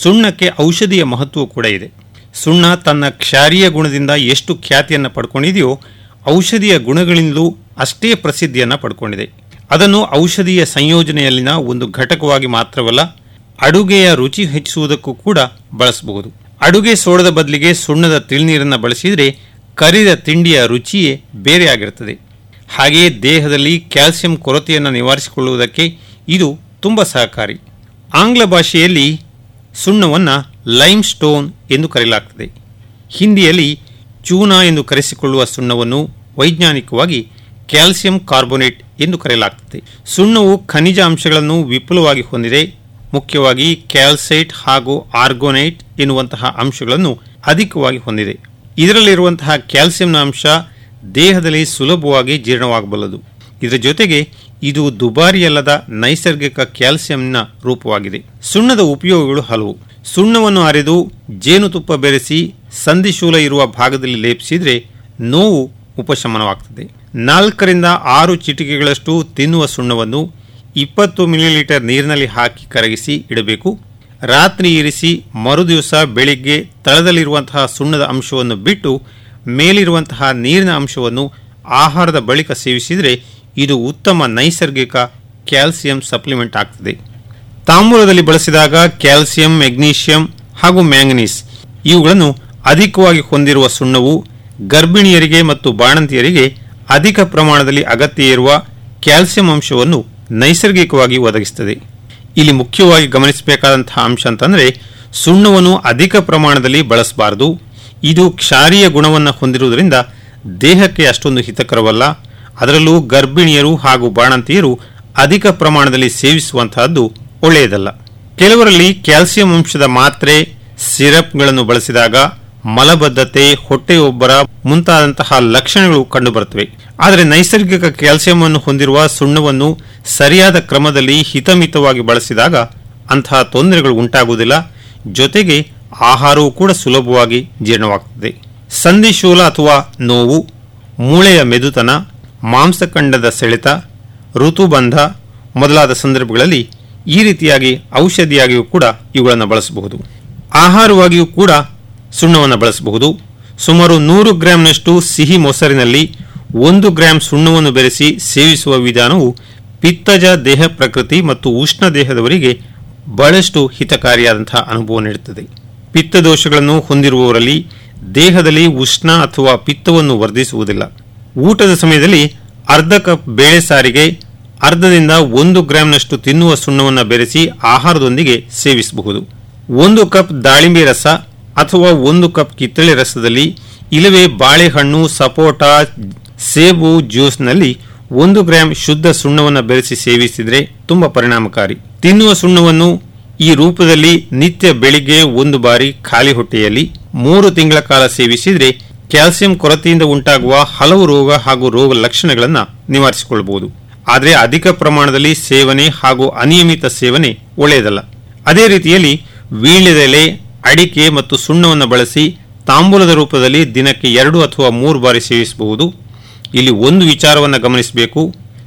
ಸುಣ್ಣಕ್ಕೆ ಔಷಧಿಯ ಮಹತ್ವ ಕೂಡ ಇದೆ ಸುಣ್ಣ ತನ್ನ ಕ್ಷಾರೀಯ ಗುಣದಿಂದ ಎಷ್ಟು ಖ್ಯಾತಿಯನ್ನು ಪಡ್ಕೊಂಡಿದೆಯೋ ಔಷಧಿಯ ಗುಣಗಳಿಂದಲೂ ಅಷ್ಟೇ ಪ್ರಸಿದ್ಧಿಯನ್ನು ಪಡ್ಕೊಂಡಿದೆ ಅದನ್ನು ಔಷಧೀಯ ಸಂಯೋಜನೆಯಲ್ಲಿನ ಒಂದು ಘಟಕವಾಗಿ ಮಾತ್ರವಲ್ಲ ಅಡುಗೆಯ ರುಚಿ ಹೆಚ್ಚಿಸುವುದಕ್ಕೂ ಕೂಡ ಬಳಸಬಹುದು ಅಡುಗೆ ಸೋಡದ ಬದಲಿಗೆ ಸುಣ್ಣದ ತಿಳ್ನೀರನ್ನು ಬಳಸಿದರೆ ಕರಿದ ತಿಂಡಿಯ ರುಚಿಯೇ ಬೇರೆಯಾಗಿರುತ್ತದೆ ಹಾಗೆಯೇ ದೇಹದಲ್ಲಿ ಕ್ಯಾಲ್ಸಿಯಂ ಕೊರತೆಯನ್ನು ನಿವಾರಿಸಿಕೊಳ್ಳುವುದಕ್ಕೆ ಇದು ತುಂಬ ಸಹಕಾರಿ ಆಂಗ್ಲ ಭಾಷೆಯಲ್ಲಿ ಸುಣ್ಣವನ್ನು ಲೈಮ್ ಸ್ಟೋನ್ ಎಂದು ಕರೆಯಲಾಗ್ತದೆ ಹಿಂದಿಯಲ್ಲಿ ಚೂನಾ ಎಂದು ಕರೆಸಿಕೊಳ್ಳುವ ಸುಣ್ಣವನ್ನು ವೈಜ್ಞಾನಿಕವಾಗಿ ಕ್ಯಾಲ್ಸಿಯಂ ಕಾರ್ಬೋನೇಟ್ ಎಂದು ಕರೆಯಲಾಗ್ತದೆ ಸುಣ್ಣವು ಖನಿಜ ಅಂಶಗಳನ್ನು ವಿಪುಲವಾಗಿ ಹೊಂದಿದೆ ಮುಖ್ಯವಾಗಿ ಕ್ಯಾಲ್ಸೈಟ್ ಹಾಗೂ ಆರ್ಗೋನೈಟ್ ಎನ್ನುವಂತಹ ಅಂಶಗಳನ್ನು ಅಧಿಕವಾಗಿ ಹೊಂದಿದೆ ಇದರಲ್ಲಿರುವಂತಹ ಕ್ಯಾಲ್ಸಿಯಂನ ಅಂಶ ದೇಹದಲ್ಲಿ ಸುಲಭವಾಗಿ ಜೀರ್ಣವಾಗಬಲ್ಲದು ಇದರ ಜೊತೆಗೆ ಇದು ದುಬಾರಿಯಲ್ಲದ ನೈಸರ್ಗಿಕ ಕ್ಯಾಲ್ಸಿಯಂನ ರೂಪವಾಗಿದೆ ಸುಣ್ಣದ ಉಪಯೋಗಗಳು ಹಲವು ಸುಣ್ಣವನ್ನು ಅರೆದು ಜೇನುತುಪ್ಪ ಬೆರೆಸಿ ಸಂಧಿಶೂಲ ಇರುವ ಭಾಗದಲ್ಲಿ ಲೇಪಿಸಿದರೆ ನೋವು ಉಪಶಮನವಾಗ್ತದೆ ನಾಲ್ಕರಿಂದ ಆರು ಚಿಟಿಕೆಗಳಷ್ಟು ತಿನ್ನುವ ಸುಣ್ಣವನ್ನು ಇಪ್ಪತ್ತು ಮಿಲಿಲೀಟರ್ ನೀರಿನಲ್ಲಿ ಹಾಕಿ ಕರಗಿಸಿ ಇಡಬೇಕು ರಾತ್ರಿ ಇರಿಸಿ ಮರುದಿವಸ ಬೆಳಿಗ್ಗೆ ತಳದಲ್ಲಿರುವಂತಹ ಸುಣ್ಣದ ಅಂಶವನ್ನು ಬಿಟ್ಟು ಮೇಲಿರುವಂತಹ ನೀರಿನ ಅಂಶವನ್ನು ಆಹಾರದ ಬಳಿಕ ಸೇವಿಸಿದರೆ ಇದು ಉತ್ತಮ ನೈಸರ್ಗಿಕ ಕ್ಯಾಲ್ಸಿಯಂ ಸಪ್ಲಿಮೆಂಟ್ ಆಗ್ತದೆ ತಾಂಬೂಲದಲ್ಲಿ ಬಳಸಿದಾಗ ಕ್ಯಾಲ್ಸಿಯಂ ಮೆಗ್ನೀಷಿಯಂ ಹಾಗೂ ಮ್ಯಾಂಗನೀಸ್ ಇವುಗಳನ್ನು ಅಧಿಕವಾಗಿ ಹೊಂದಿರುವ ಸುಣ್ಣವು ಗರ್ಭಿಣಿಯರಿಗೆ ಮತ್ತು ಬಾಣಂತಿಯರಿಗೆ ಅಧಿಕ ಪ್ರಮಾಣದಲ್ಲಿ ಅಗತ್ಯ ಇರುವ ಕ್ಯಾಲ್ಸಿಯಂ ಅಂಶವನ್ನು ನೈಸರ್ಗಿಕವಾಗಿ ಒದಗಿಸುತ್ತದೆ ಇಲ್ಲಿ ಮುಖ್ಯವಾಗಿ ಗಮನಿಸಬೇಕಾದಂತಹ ಅಂಶ ಅಂತಂದರೆ ಸುಣ್ಣವನ್ನು ಅಧಿಕ ಪ್ರಮಾಣದಲ್ಲಿ ಬಳಸಬಾರದು ಇದು ಕ್ಷಾರೀಯ ಗುಣವನ್ನು ಹೊಂದಿರುವುದರಿಂದ ದೇಹಕ್ಕೆ ಅಷ್ಟೊಂದು ಹಿತಕರವಲ್ಲ ಅದರಲ್ಲೂ ಗರ್ಭಿಣಿಯರು ಹಾಗೂ ಬಾಣಂತಿಯರು ಅಧಿಕ ಪ್ರಮಾಣದಲ್ಲಿ ಸೇವಿಸುವಂತಹದ್ದು ಒಳ್ಳೆಯದಲ್ಲ ಕೆಲವರಲ್ಲಿ ಕ್ಯಾಲ್ಸಿಯಂ ಅಂಶದ ಮಾತ್ರೆ ಸಿರಪ್ಗಳನ್ನು ಬಳಸಿದಾಗ ಮಲಬದ್ಧತೆ ಹೊಟ್ಟೆಯೊಬ್ಬರ ಮುಂತಾದಂತಹ ಲಕ್ಷಣಗಳು ಕಂಡುಬರುತ್ತವೆ ಆದರೆ ನೈಸರ್ಗಿಕ ಕ್ಯಾಲ್ಸಿಯಂ ಅನ್ನು ಹೊಂದಿರುವ ಸುಣ್ಣವನ್ನು ಸರಿಯಾದ ಕ್ರಮದಲ್ಲಿ ಹಿತಮಿತವಾಗಿ ಬಳಸಿದಾಗ ಅಂತಹ ತೊಂದರೆಗಳು ಉಂಟಾಗುವುದಿಲ್ಲ ಜೊತೆಗೆ ಆಹಾರವೂ ಕೂಡ ಸುಲಭವಾಗಿ ಜೀರ್ಣವಾಗುತ್ತದೆ ಸಂಧಿಶೂಲ ಅಥವಾ ನೋವು ಮೂಳೆಯ ಮೆದುತನ ಮಾಂಸಖಂಡದ ಸೆಳೆತ ಋತುಬಂಧ ಮೊದಲಾದ ಸಂದರ್ಭಗಳಲ್ಲಿ ಈ ರೀತಿಯಾಗಿ ಔಷಧಿಯಾಗಿಯೂ ಕೂಡ ಇವುಗಳನ್ನು ಬಳಸಬಹುದು ಆಹಾರವಾಗಿಯೂ ಕೂಡ ಸುಣ್ಣವನ್ನು ಬಳಸಬಹುದು ಸುಮಾರು ನೂರು ಗ್ರಾಂನಷ್ಟು ಸಿಹಿ ಮೊಸರಿನಲ್ಲಿ ಒಂದು ಗ್ರಾಂ ಸುಣ್ಣವನ್ನು ಬೆರೆಸಿ ಸೇವಿಸುವ ವಿಧಾನವು ಪಿತ್ತಜ ದೇಹ ಪ್ರಕೃತಿ ಮತ್ತು ಉಷ್ಣ ದೇಹದವರಿಗೆ ಬಹಳಷ್ಟು ಹಿತಕಾರಿಯಾದಂತಹ ಅನುಭವ ನೀಡುತ್ತದೆ ಪಿತ್ತದೋಷಗಳನ್ನು ಹೊಂದಿರುವವರಲ್ಲಿ ದೇಹದಲ್ಲಿ ಉಷ್ಣ ಅಥವಾ ಪಿತ್ತವನ್ನು ವರ್ಧಿಸುವುದಿಲ್ಲ ಊಟದ ಸಮಯದಲ್ಲಿ ಅರ್ಧ ಕಪ್ ಬೇಳೆ ಸಾರಿಗೆ ಅರ್ಧದಿಂದ ಒಂದು ಗ್ರಾಂನಷ್ಟು ತಿನ್ನುವ ಸುಣ್ಣವನ್ನು ಬೆರೆಸಿ ಆಹಾರದೊಂದಿಗೆ ಸೇವಿಸಬಹುದು ಒಂದು ಕಪ್ ದಾಳಿಂಬೆ ರಸ ಅಥವಾ ಒಂದು ಕಪ್ ಕಿತ್ತಳೆ ರಸದಲ್ಲಿ ಇಲ್ಲವೇ ಬಾಳೆಹಣ್ಣು ಸಪೋಟ ಸೇಬು ಜ್ಯೂಸ್ನಲ್ಲಿ ಒಂದು ಗ್ರಾಂ ಶುದ್ಧ ಸುಣ್ಣವನ್ನು ಬೆರೆಸಿ ಸೇವಿಸಿದರೆ ತುಂಬ ಪರಿಣಾಮಕಾರಿ ತಿನ್ನುವ ಸುಣ್ಣವನ್ನು ಈ ರೂಪದಲ್ಲಿ ನಿತ್ಯ ಬೆಳಿಗ್ಗೆ ಒಂದು ಬಾರಿ ಖಾಲಿ ಹೊಟ್ಟೆಯಲ್ಲಿ ಮೂರು ತಿಂಗಳ ಕಾಲ ಸೇವಿಸಿದರೆ ಕ್ಯಾಲ್ಸಿಯಂ ಕೊರತೆಯಿಂದ ಉಂಟಾಗುವ ಹಲವು ರೋಗ ಹಾಗೂ ರೋಗ ಲಕ್ಷಣಗಳನ್ನು ನಿವಾರಿಸಿಕೊಳ್ಳಬಹುದು ಆದರೆ ಅಧಿಕ ಪ್ರಮಾಣದಲ್ಲಿ ಸೇವನೆ ಹಾಗೂ ಅನಿಯಮಿತ ಸೇವನೆ ಒಳ್ಳೆಯದಲ್ಲ ಅದೇ ರೀತಿಯಲ್ಲಿ ವೀಳ್ಯದೆಲೆ ಅಡಿಕೆ ಮತ್ತು ಸುಣ್ಣವನ್ನು ಬಳಸಿ ತಾಂಬೂಲದ ರೂಪದಲ್ಲಿ ದಿನಕ್ಕೆ ಎರಡು ಅಥವಾ ಮೂರು ಬಾರಿ ಸೇವಿಸಬಹುದು ಇಲ್ಲಿ ಒಂದು ವಿಚಾರವನ್ನು ಗಮನಿಸಬೇಕು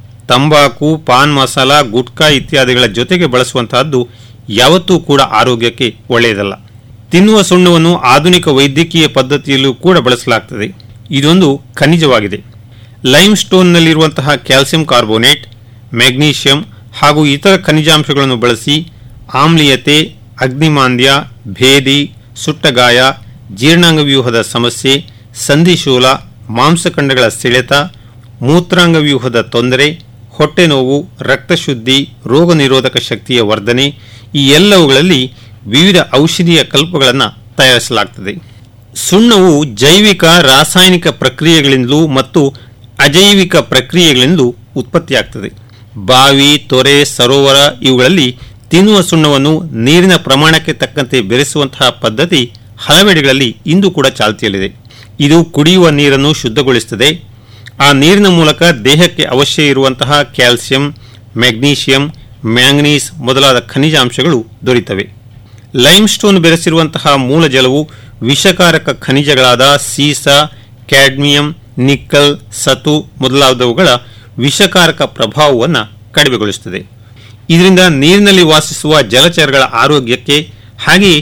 ತಂಬಾಕು ಪಾನ್ ಮಸಾಲ ಗುಟ್ಕಾ ಇತ್ಯಾದಿಗಳ ಜೊತೆಗೆ ಬಳಸುವಂತಹದ್ದು ಯಾವತ್ತೂ ಕೂಡ ಆರೋಗ್ಯಕ್ಕೆ ಒಳ್ಳೆಯದಲ್ಲ ತಿನ್ನುವ ಸುಣ್ಣವನ್ನು ಆಧುನಿಕ ವೈದ್ಯಕೀಯ ಪದ್ಧತಿಯಲ್ಲೂ ಕೂಡ ಬಳಸಲಾಗ್ತದೆ ಇದೊಂದು ಖನಿಜವಾಗಿದೆ ಲೈಮ್ ಸ್ಟೋನ್ನಲ್ಲಿರುವಂತಹ ಕ್ಯಾಲ್ಸಿಯಂ ಕಾರ್ಬೋನೇಟ್ ಮೆಗ್ನೀಷಿಯಂ ಹಾಗೂ ಇತರ ಖನಿಜಾಂಶಗಳನ್ನು ಬಳಸಿ ಆಮ್ಲೀಯತೆ ಅಗ್ನಿಮಾಂದ್ಯ ಭೇದಿ ಸುಟ್ಟಗಾಯ ಜೀರ್ಣಾಂಗ ವ್ಯೂಹದ ಸಮಸ್ಯೆ ಸಂಧಿಶೂಲ ಮಾಂಸಖಂಡಗಳ ಸೆಳೆತ ಮೂತ್ರಾಂಗ ವ್ಯೂಹದ ತೊಂದರೆ ಹೊಟ್ಟೆ ನೋವು ರಕ್ತಶುದ್ಧಿ ರೋಗ ನಿರೋಧಕ ಶಕ್ತಿಯ ವರ್ಧನೆ ಈ ಎಲ್ಲವುಗಳಲ್ಲಿ ವಿವಿಧ ಔಷಧೀಯ ಕಲ್ಪಗಳನ್ನು ತಯಾರಿಸಲಾಗುತ್ತದೆ ಸುಣ್ಣವು ಜೈವಿಕ ರಾಸಾಯನಿಕ ಪ್ರಕ್ರಿಯೆಗಳಿಂದಲೂ ಮತ್ತು ಅಜೈವಿಕ ಪ್ರಕ್ರಿಯೆಗಳಿಂದಲೂ ಉತ್ಪತ್ತಿಯಾಗ್ತದೆ ಬಾವಿ ತೊರೆ ಸರೋವರ ಇವುಗಳಲ್ಲಿ ತಿನ್ನುವ ಸುಣ್ಣವನ್ನು ನೀರಿನ ಪ್ರಮಾಣಕ್ಕೆ ತಕ್ಕಂತೆ ಬೆರೆಸುವಂತಹ ಪದ್ಧತಿ ಹಲವೆಡೆಗಳಲ್ಲಿ ಇಂದು ಕೂಡ ಚಾಲ್ತಿಯಲ್ಲಿದೆ ಇದು ಕುಡಿಯುವ ನೀರನ್ನು ಶುದ್ಧಗೊಳಿಸುತ್ತದೆ ಆ ನೀರಿನ ಮೂಲಕ ದೇಹಕ್ಕೆ ಅವಶ್ಯ ಇರುವಂತಹ ಕ್ಯಾಲ್ಸಿಯಂ ಮೆಗ್ನೀಷಿಯಂ ಮ್ಯಾಂಗನೀಸ್ ಮೊದಲಾದ ಖನಿಜಾಂಶಗಳು ದೊರೆಯುತ್ತವೆ ಲೈಮ್ ಸ್ಟೋನ್ ಬೆರೆಸಿರುವಂತಹ ಮೂಲ ಜಲವು ವಿಷಕಾರಕ ಖನಿಜಗಳಾದ ಸೀಸ ಕ್ಯಾಡ್ಮಿಯಂ ನಿಕ್ಕಲ್ ಸತು ಮೊದಲಾದವುಗಳ ವಿಷಕಾರಕ ಪ್ರಭಾವವನ್ನು ಕಡಿಮೆಗೊಳಿಸುತ್ತದೆ ಇದರಿಂದ ನೀರಿನಲ್ಲಿ ವಾಸಿಸುವ ಜಲಚರಗಳ ಆರೋಗ್ಯಕ್ಕೆ ಹಾಗೆಯೇ